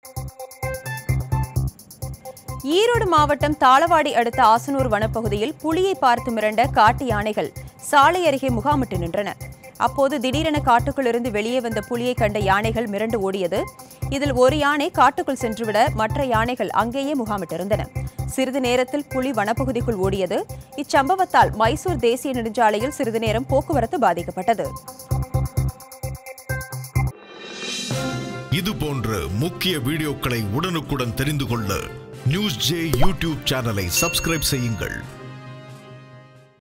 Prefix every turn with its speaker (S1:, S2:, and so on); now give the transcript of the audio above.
S1: ஈரோடு மாவட்டம் தாளவாடி அடுத்த ஆசனூர் வனப்பகுதியில் புலியை பார்த்து மிரண்ட காட்டு யானைகள் சாலை அருகே முகாமிட்டு நின்றன அப்போது திடீரென காட்டுக்குள்ளிருந்து வெளியே வந்த புலியை கண்ட யானைகள் மிரண்டு ஓடியது இதில் ஒரு யானை காட்டுக்குள் சென்றுவிட மற்ற யானைகள் அங்கேயே முகாமிட்டிருந்தன சிறிது நேரத்தில் புலி வனப்பகுதிக்குள் ஓடியது இச்சம்பவத்தால் மைசூர் தேசிய நெடுஞ்சாலையில் சிறிது நேரம் போக்குவரத்து பாதிக்கப்பட்டது
S2: இது போன்ற முக்கிய வீடியோக்களை உடனுக்குடன் தெரிந்து கொள்ள நியூஸ் ஜே யூடியூப் சேனலை சப்ஸ்கிரைப் செய்யுங்கள்